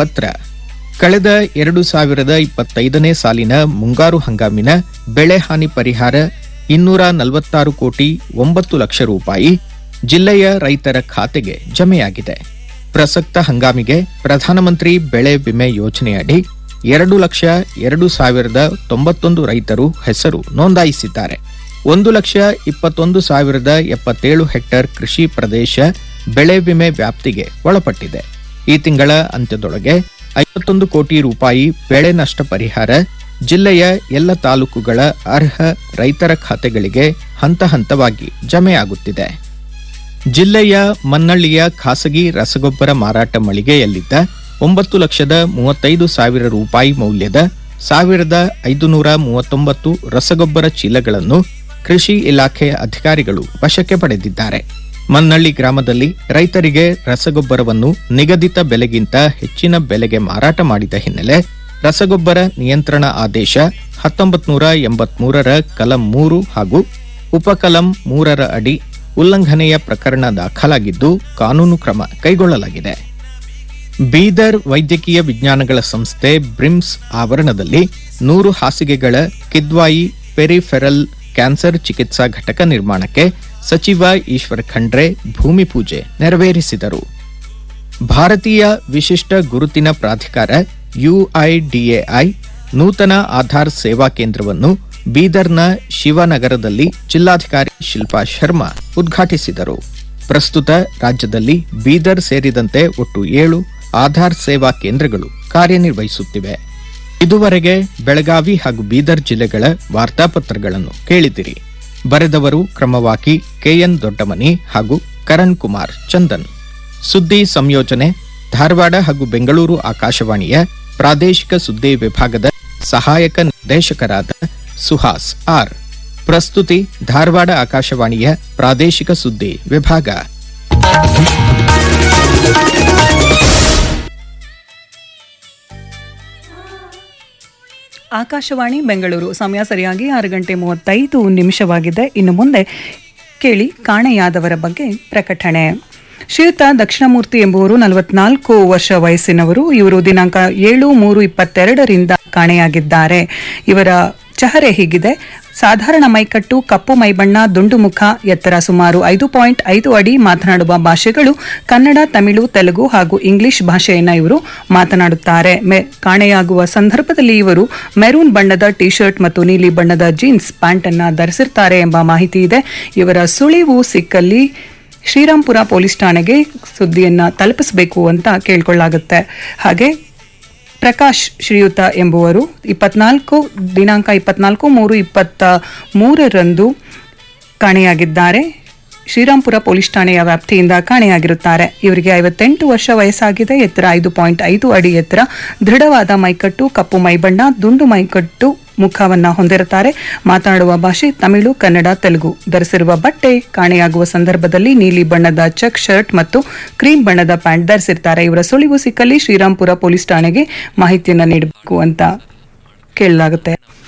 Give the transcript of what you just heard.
ಪತ್ರ ಕಳೆದ ಎರಡು ಸಾವಿರದ ಇಪ್ಪತ್ತೈದನೇ ಸಾಲಿನ ಮುಂಗಾರು ಹಂಗಾಮಿನ ಬೆಳೆ ಹಾನಿ ಪರಿಹಾರ ಇನ್ನೂರ ನಲವತ್ತಾರು ಕೋಟಿ ಒಂಬತ್ತು ಲಕ್ಷ ರೂಪಾಯಿ ಜಿಲ್ಲೆಯ ರೈತರ ಖಾತೆಗೆ ಜಮೆಯಾಗಿದೆ ಪ್ರಸಕ್ತ ಹಂಗಾಮಿಗೆ ಪ್ರಧಾನಮಂತ್ರಿ ಬೆಳೆ ವಿಮೆ ಯೋಜನೆಯಡಿ ಎರಡು ಲಕ್ಷ ಎರಡು ಸಾವಿರದ ತೊಂಬತ್ತೊಂದು ರೈತರು ಹೆಸರು ನೋಂದಾಯಿಸಿದ್ದಾರೆ ಒಂದು ಲಕ್ಷ ಇಪ್ಪತ್ತೊಂದು ಸಾವಿರದ ಎಪ್ಪತ್ತೇಳು ಹೆಕ್ಟೇರ್ ಕೃಷಿ ಪ್ರದೇಶ ಬೆಳೆ ವಿಮೆ ವ್ಯಾಪ್ತಿಗೆ ಒಳಪಟ್ಟಿದೆ ಈ ತಿಂಗಳ ಅಂತ್ಯದೊಳಗೆ ಐವತ್ತೊಂದು ಕೋಟಿ ರೂಪಾಯಿ ಬೆಳೆ ನಷ್ಟ ಪರಿಹಾರ ಜಿಲ್ಲೆಯ ಎಲ್ಲ ತಾಲೂಕುಗಳ ಅರ್ಹ ರೈತರ ಖಾತೆಗಳಿಗೆ ಹಂತ ಹಂತವಾಗಿ ಜಮೆಯಾಗುತ್ತಿದೆ ಜಿಲ್ಲೆಯ ಮನ್ನಳ್ಳಿಯ ಖಾಸಗಿ ರಸಗೊಬ್ಬರ ಮಾರಾಟ ಮಳಿಗೆಯಲ್ಲಿದ್ದ ಒಂಬತ್ತು ಲಕ್ಷದ ಮೂವತ್ತೈದು ಸಾವಿರ ರೂಪಾಯಿ ಮೌಲ್ಯದ ಸಾವಿರದ ಐದುನೂರ ಮೂವತ್ತೊಂಬತ್ತು ರಸಗೊಬ್ಬರ ಚೀಲಗಳನ್ನು ಕೃಷಿ ಇಲಾಖೆಯ ಅಧಿಕಾರಿಗಳು ವಶಕ್ಕೆ ಪಡೆದಿದ್ದಾರೆ ಮನ್ನಳ್ಳಿ ಗ್ರಾಮದಲ್ಲಿ ರೈತರಿಗೆ ರಸಗೊಬ್ಬರವನ್ನು ನಿಗದಿತ ಬೆಲೆಗಿಂತ ಹೆಚ್ಚಿನ ಬೆಲೆಗೆ ಮಾರಾಟ ಮಾಡಿದ ಹಿನ್ನೆಲೆ ರಸಗೊಬ್ಬರ ನಿಯಂತ್ರಣ ಆದೇಶ ಹತ್ತೊಂಬತ್ತು ನೂರ ಎಂಬತ್ಮೂರರ ಕಲಂ ಮೂರು ಹಾಗೂ ಉಪಕಲಂ ಮೂರರ ಅಡಿ ಉಲ್ಲಂಘನೆಯ ಪ್ರಕರಣ ದಾಖಲಾಗಿದ್ದು ಕಾನೂನು ಕ್ರಮ ಕೈಗೊಳ್ಳಲಾಗಿದೆ ಬೀದರ್ ವೈದ್ಯಕೀಯ ವಿಜ್ಞಾನಗಳ ಸಂಸ್ಥೆ ಬ್ರಿಮ್ಸ್ ಆವರಣದಲ್ಲಿ ನೂರು ಹಾಸಿಗೆಗಳ ಕಿದ್ವಾಯಿ ಪೆರಿಫೆರಲ್ ಕ್ಯಾನ್ಸರ್ ಚಿಕಿತ್ಸಾ ಘಟಕ ನಿರ್ಮಾಣಕ್ಕೆ ಸಚಿವ ಈಶ್ವರ್ ಖಂಡ್ರೆ ಭೂಮಿ ಪೂಜೆ ನೆರವೇರಿಸಿದರು ಭಾರತೀಯ ವಿಶಿಷ್ಟ ಗುರುತಿನ ಪ್ರಾಧಿಕಾರ ಯುಐಡಿಎಐ ನೂತನ ಆಧಾರ್ ಸೇವಾ ಕೇಂದ್ರವನ್ನು ಬೀದರ್ನ ಶಿವನಗರದಲ್ಲಿ ಜಿಲ್ಲಾಧಿಕಾರಿ ಶಿಲ್ಪಾ ಶರ್ಮಾ ಉದ್ಘಾಟಿಸಿದರು ಪ್ರಸ್ತುತ ರಾಜ್ಯದಲ್ಲಿ ಬೀದರ್ ಸೇರಿದಂತೆ ಒಟ್ಟು ಏಳು ಆಧಾರ್ ಸೇವಾ ಕೇಂದ್ರಗಳು ಕಾರ್ಯನಿರ್ವಹಿಸುತ್ತಿವೆ ಇದುವರೆಗೆ ಬೆಳಗಾವಿ ಹಾಗೂ ಬೀದರ್ ಜಿಲ್ಲೆಗಳ ವಾರ್ತಾಪತ್ರಗಳನ್ನು ಕೇಳಿದಿರಿ ಬರೆದವರು ಕ್ರಮವಾಗಿ ಕೆಎನ್ ದೊಡ್ಡಮನಿ ಹಾಗೂ ಕರಣ್ ಕುಮಾರ್ ಚಂದನ್ ಸುದ್ದಿ ಸಂಯೋಜನೆ ಧಾರವಾಡ ಹಾಗೂ ಬೆಂಗಳೂರು ಆಕಾಶವಾಣಿಯ ಪ್ರಾದೇಶಿಕ ಸುದ್ದಿ ವಿಭಾಗದ ಸಹಾಯಕ ನಿರ್ದೇಶಕರಾದ ಸುಹಾಸ್ ಆರ್ ಪ್ರಸ್ತುತಿ ಧಾರವಾಡ ಆಕಾಶವಾಣಿಯ ಪ್ರಾದೇಶಿಕ ಸುದ್ದಿ ವಿಭಾಗ ಆಕಾಶವಾಣಿ ಬೆಂಗಳೂರು ಸಮಯ ಸರಿಯಾಗಿ ಆರು ಗಂಟೆ ಮೂವತ್ತೈದು ನಿಮಿಷವಾಗಿದೆ ಇನ್ನು ಮುಂದೆ ಕೇಳಿ ಕಾಣೆಯಾದವರ ಬಗ್ಗೆ ಪ್ರಕಟಣೆ ಶ್ರೀಯುತ ದಕ್ಷಿಣಮೂರ್ತಿ ಎಂಬುವರು ನಲವತ್ನಾಲ್ಕು ವರ್ಷ ವಯಸ್ಸಿನವರು ಇವರು ದಿನಾಂಕ ಏಳು ಮೂರು ಇಪ್ಪತ್ತೆರಡರಿಂದ ಕಾಣೆಯಾಗಿದ್ದಾರೆ ಇವರ ಚಹರೆ ಹೀಗಿದೆ ಸಾಧಾರಣ ಮೈಕಟ್ಟು ಕಪ್ಪು ಮೈಬಣ್ಣ ದುಂಡು ಮುಖ ಎತ್ತರ ಸುಮಾರು ಐದು ಪಾಯಿಂಟ್ ಐದು ಅಡಿ ಮಾತನಾಡುವ ಭಾಷೆಗಳು ಕನ್ನಡ ತಮಿಳು ತೆಲುಗು ಹಾಗೂ ಇಂಗ್ಲಿಷ್ ಭಾಷೆಯನ್ನ ಇವರು ಮಾತನಾಡುತ್ತಾರೆ ಮೆ- ಕಾಣೆಯಾಗುವ ಸಂದರ್ಭದಲ್ಲಿ ಇವರು ಮೆರೂನ್ ಬಣ್ಣದ ಟಿ ಶರ್ಟ್ ಮತ್ತು ನೀಲಿ ಬಣ್ಣದ ಜೀನ್ಸ್ ಪ್ಯಾಂಟ್ ಅನ್ನ ಧರಿಸಿರ್ತಾರೆ ಎಂಬ ಮಾಹಿತಿ ಇದೆ ಇವರ ಸುಳಿವು ಸಿಕ್ಕಲ್ಲಿ ಶ್ರೀರಾಂಪುರ ಪೊಲೀಸ್ ಠಾಣೆಗೆ ಸುದ್ದಿಯನ್ನ ತಲುಪಿಸಬೇಕು ಅಂತ ಕೇಳ್ಕೊಳ್ಳಾಗುತ್ತೆ ಹಾಗೆ ಪ್ರಕಾಶ್ ಶ್ರೀಯುತ ಎಂಬುವರು ಇಪ್ಪತ್ನಾಲ್ಕು ದಿನಾಂಕ ಇಪ್ಪತ್ನಾಲ್ಕು ಮೂರು ಇಪ್ಪತ್ತ ಮೂರರಂದು ಕಾಣೆಯಾಗಿದ್ದಾರೆ ಶ್ರೀರಾಂಪುರ ಪೊಲೀಸ್ ಠಾಣೆಯ ವ್ಯಾಪ್ತಿಯಿಂದ ಕಾಣೆಯಾಗಿರುತ್ತಾರೆ ಇವರಿಗೆ ಐವತ್ತೆಂಟು ವರ್ಷ ವಯಸ್ಸಾಗಿದೆ ಎತ್ತರ ಐದು ಪಾಯಿಂಟ್ ಐದು ಅಡಿ ಎತ್ತರ ದೃಢವಾದ ಮೈಕಟ್ಟು ಕಪ್ಪು ಮೈಬಣ್ಣ ದುಂಡು ಮೈಕಟ್ಟು ಮುಖವನ್ನ ಹೊಂದಿರುತ್ತಾರೆ ಮಾತನಾಡುವ ಭಾಷೆ ತಮಿಳು ಕನ್ನಡ ತೆಲುಗು ಧರಿಸಿರುವ ಬಟ್ಟೆ ಕಾಣೆಯಾಗುವ ಸಂದರ್ಭದಲ್ಲಿ ನೀಲಿ ಬಣ್ಣದ ಚೆಕ್ ಶರ್ಟ್ ಮತ್ತು ಕ್ರೀಮ್ ಬಣ್ಣದ ಪ್ಯಾಂಟ್ ಧರಿಸಿರ್ತಾರೆ ಇವರ ಸುಳಿವು ಸಿಕ್ಕಲ್ಲಿ ಶ್ರೀರಾಂಪುರ ಪೊಲೀಸ್ ಠಾಣೆಗೆ ಮಾಹಿತಿಯನ್ನ ನೀಡಬೇಕು ಅಂತ ಕೇಳಲಾಗುತ್ತೆ